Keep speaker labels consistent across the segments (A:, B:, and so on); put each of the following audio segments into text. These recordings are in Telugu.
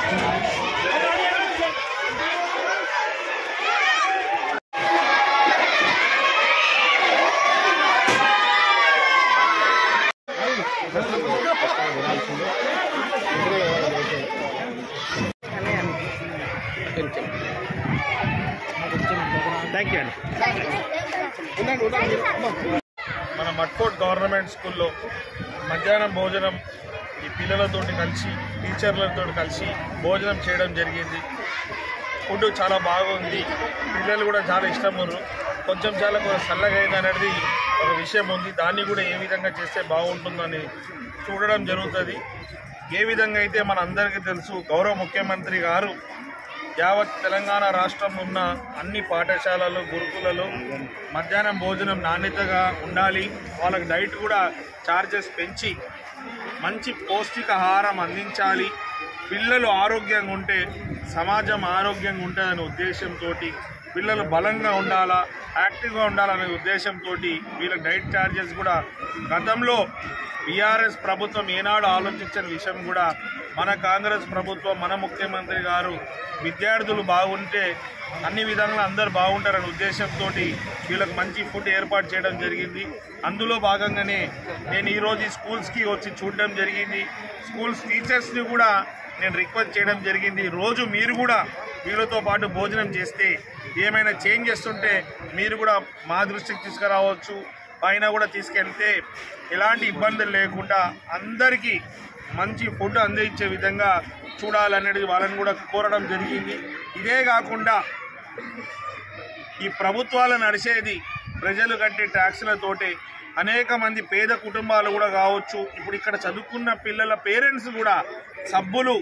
A: థ్యాంక్ యూ అండి
B: మన మట్కోట్ గవర్నమెంట్ స్కూల్లో మధ్యాహ్నం భోజనం ఈ పిల్లలతోటి కలిసి టీచర్లతో కలిసి భోజనం చేయడం జరిగింది ఫుడ్ చాలా బాగుంది పిల్లలు కూడా చాలా ఇష్టమున్నారు కొంచెం చాలా కొంచెం చల్లగా అయింది అనేది ఒక విషయం ఉంది దాన్ని కూడా ఏ విధంగా చేస్తే బాగుంటుందని చూడడం జరుగుతుంది ఏ విధంగా అయితే మన అందరికీ తెలుసు గౌరవ ముఖ్యమంత్రి గారు యావత్ తెలంగాణ రాష్ట్రం ఉన్న అన్ని పాఠశాలలు గురుకులలో మధ్యాహ్నం భోజనం నాణ్యతగా ఉండాలి వాళ్ళకి డైట్ కూడా ఛార్జెస్ పెంచి మంచి పౌష్టికాహారం అందించాలి పిల్లలు ఆరోగ్యంగా ఉంటే సమాజం ఆరోగ్యంగా ఉంటుందనే ఉద్దేశంతో పిల్లలు బలంగా ఉండాలా యాక్టివ్గా ఉండాలనే ఉద్దేశంతో వీళ్ళకి డైట్ ఛార్జెస్ కూడా గతంలో బీఆర్ఎస్ ప్రభుత్వం ఏనాడు ఆలోచించిన విషయం కూడా మన కాంగ్రెస్ ప్రభుత్వం మన ముఖ్యమంత్రి గారు విద్యార్థులు బాగుంటే అన్ని విధాలుగా అందరు బాగుంటారనే ఉద్దేశంతో వీళ్ళకి మంచి ఫుడ్ ఏర్పాటు చేయడం జరిగింది అందులో భాగంగానే నేను ఈరోజు ఈ స్కూల్స్కి వచ్చి చూడడం జరిగింది స్కూల్స్ టీచర్స్ని కూడా నేను రిక్వెస్ట్ చేయడం జరిగింది రోజు మీరు కూడా వీళ్ళతో పాటు భోజనం చేస్తే ఏమైనా చేంజెస్ ఉంటే మీరు కూడా మా దృష్టికి తీసుకురావచ్చు పైన కూడా తీసుకెళ్తే ఎలాంటి ఇబ్బందులు లేకుండా అందరికీ మంచి ఫుడ్ అందించే విధంగా చూడాలనేది వాళ్ళని కూడా కోరడం జరిగింది ఇదే కాకుండా ఈ ప్రభుత్వాలు నడిచేది ప్రజలు కట్టే ట్యాక్సులతోటే అనేక మంది పేద కుటుంబాలు కూడా కావచ్చు ఇప్పుడు ఇక్కడ చదువుకున్న పిల్లల పేరెంట్స్ కూడా సబ్బులు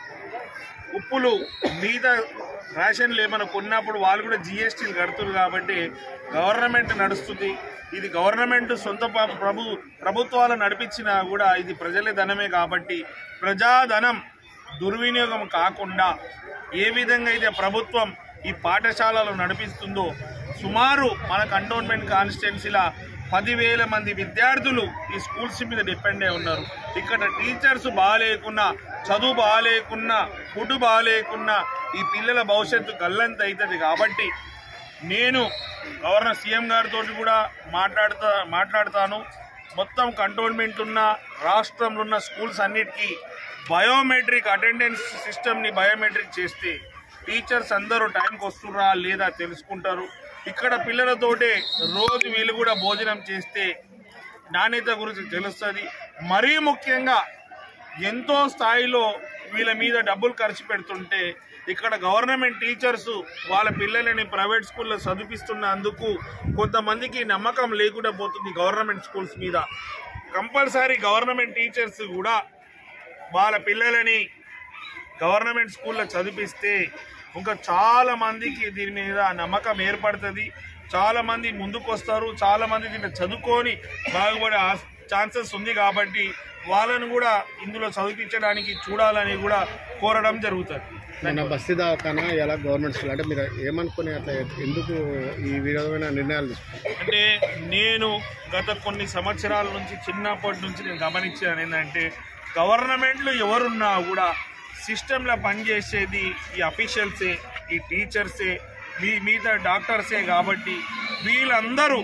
B: ఉప్పులు మిగతా రేషన్లు ఏమైనా కొన్నప్పుడు వాళ్ళు కూడా జిఎస్టీలు కడుతున్నారు కాబట్టి గవర్నమెంట్ నడుస్తుంది ఇది గవర్నమెంట్ సొంత ప- ప్రభు ప్రభుత్వాలు నడిపించినా కూడా ఇది ప్రజల ధనమే కాబట్టి ప్రజాధనం దుర్వినియోగం కాకుండా ఏ విధంగా అయితే ప్రభుత్వం ఈ పాఠశాలలు నడిపిస్తుందో సుమారు మన కంటోన్మెంట్ కాన్స్టిట్యున్సీలా పదివేల మంది విద్యార్థులు ఈ స్కూల్స్ మీద డిపెండ్ అయి ఉన్నారు ఇక్కడ టీచర్స్ బాగాలేకున్నా చదువు బాగాలేకున్నా ఫుడ్ బాగాలేకున్నా ఈ పిల్లల భవిష్యత్తు గల్లంత అవుతుంది కాబట్టి నేను గవర్నర్ సీఎం గారితో కూడా మాట్లాడుతా మాట్లాడతాను మొత్తం కంటోన్మెంట్ ఉన్న రాష్ట్రంలో ఉన్న స్కూల్స్ అన్నిటికీ బయోమెట్రిక్ అటెండెన్స్ సిస్టమ్ని బయోమెట్రిక్ చేస్తే టీచర్స్ అందరూ టైంకి వస్తుర్రా లేదా తెలుసుకుంటారు ఇక్కడ పిల్లలతోటే రోజు వీళ్ళు కూడా భోజనం చేస్తే నాణ్యత గురించి తెలుస్తుంది మరీ ముఖ్యంగా ఎంతో స్థాయిలో వీళ్ళ మీద డబ్బులు ఖర్చు పెడుతుంటే ఇక్కడ గవర్నమెంట్ టీచర్స్ వాళ్ళ పిల్లలని ప్రైవేట్ స్కూల్లో చదివిస్తున్నందుకు కొంతమందికి నమ్మకం లేకుండా పోతుంది గవర్నమెంట్ స్కూల్స్ మీద కంపల్సరీ గవర్నమెంట్ టీచర్స్ కూడా వాళ్ళ పిల్లలని గవర్నమెంట్ స్కూల్లో చదివిస్తే ఇంకా చాలా మందికి దీని మీద నమ్మకం ఏర్పడుతుంది చాలా మంది ముందుకు వస్తారు చాలా మంది దీన్ని చదువుకొని బాగుపడే ఛాన్సెస్ ఉంది కాబట్టి వాళ్ళను కూడా ఇందులో చదివించడానికి చూడాలని కూడా కోరడం జరుగుతుంది
A: మన బస్తీ దవాఖానా ఎలా గవర్నమెంట్ స్కూల్ అంటే మీరు ఏమనుకుని అట్లా ఎందుకు ఈ విధమైన నిర్ణయాలు తీసుకున్నారు
B: అంటే నేను గత కొన్ని సంవత్సరాల నుంచి చిన్నప్పటి నుంచి నేను గమనించాను ఏంటంటే గవర్నమెంట్లో ఎవరున్నా కూడా సిస్టంలో పనిచేసేది ఈ అఫీషియల్సే ఈ టీచర్సే మీ మిగతా డాక్టర్సే కాబట్టి వీళ్ళందరూ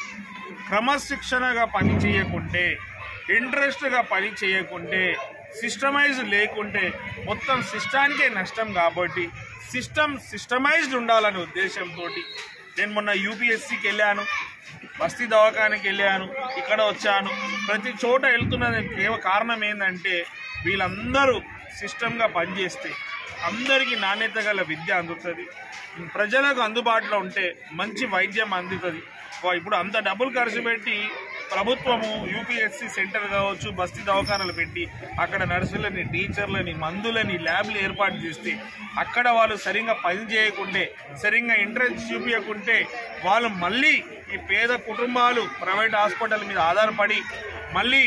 B: క్రమశిక్షణగా పని చేయకుంటే ఇంట్రెస్ట్గా పని చేయకుంటే సిస్టమైజ్ లేకుంటే మొత్తం సిస్టానికే నష్టం కాబట్టి సిస్టమ్ సిస్టమైజ్డ్ ఉండాలనే ఉద్దేశంతో నేను మొన్న యూపీఎస్సికి వెళ్ళాను బస్తీ దవాఖానకి వెళ్ళాను ఇక్కడ వచ్చాను ప్రతి చోట వెళ్తున్నది కేవ కారణం ఏంటంటే వీళ్ళందరూ సిస్టమ్గా పనిచేస్తే అందరికీ నాణ్యత గల విద్య అందుతుంది ప్రజలకు అందుబాటులో ఉంటే మంచి వైద్యం అందుతుంది వా- ఇప్పుడు అంత డబ్బులు ఖర్చు పెట్టి ప్రభుత్వము యూపీఎస్సీ సెంటర్ కావచ్చు బస్తీ దవాఖానాలు పెట్టి అక్కడ నర్సులని టీచర్లని మందులని ల్యాబ్లు ఏర్పాటు చేస్తే అక్కడ వాళ్ళు సరిగ్గా పని చేయకుంటే సరిగ్గా ఇంట్రెస్ట్ చూపించకుంటే వాళ్ళు మళ్ళీ ఈ పేద కుటుంబాలు ప్రైవేట్ హాస్పిటల్ మీద ఆధారపడి మళ్ళీ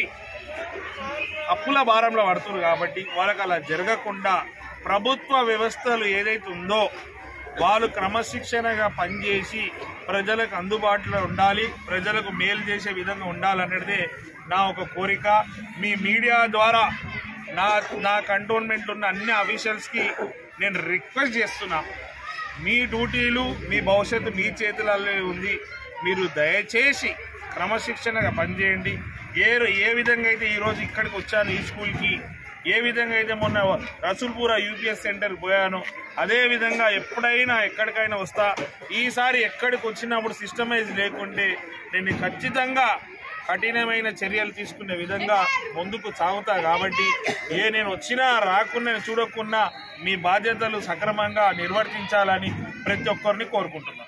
B: అప్పుల భారంలో పడుతున్నారు కాబట్టి వాళ్ళకి అలా జరగకుండా ప్రభుత్వ వ్యవస్థలు ఏదైతే ఉందో వాళ్ళు క్రమశిక్షణగా పనిచేసి ప్రజలకు అందుబాటులో ఉండాలి ప్రజలకు మేలు చేసే విధంగా ఉండాలన్నదే నా ఒక కోరిక మీ మీడియా ద్వారా నా నా కంటోన్మెంట్ ఉన్న అన్ని అఫీషియల్స్కి నేను రిక్వెస్ట్ చేస్తున్నా మీ డ్యూటీలు మీ భవిష్యత్తు మీ చేతులలో ఉంది మీరు దయచేసి క్రమశిక్షణగా పనిచేయండి ఏ ఏ విధంగా అయితే ఈరోజు ఇక్కడికి వచ్చాను ఈ స్కూల్కి ఏ విధంగా అయితే మొన్న రసూల్పూర యూపీఎస్ సెంటర్ పోయాను అదే విధంగా ఎప్పుడైనా ఎక్కడికైనా వస్తా ఈసారి ఎక్కడికి వచ్చినప్పుడు సిస్టమైజ్ లేకుంటే నేను ఖచ్చితంగా కఠినమైన చర్యలు తీసుకునే విధంగా ముందుకు సాగుతా కాబట్టి ఏ నేను వచ్చినా రాకున్నా చూడకున్నా మీ బాధ్యతలు సక్రమంగా నిర్వర్తించాలని ప్రతి ఒక్కరిని కోరుకుంటున్నాను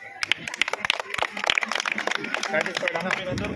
B: సాటిస్ఫైడ్ అన్న మీరందరూ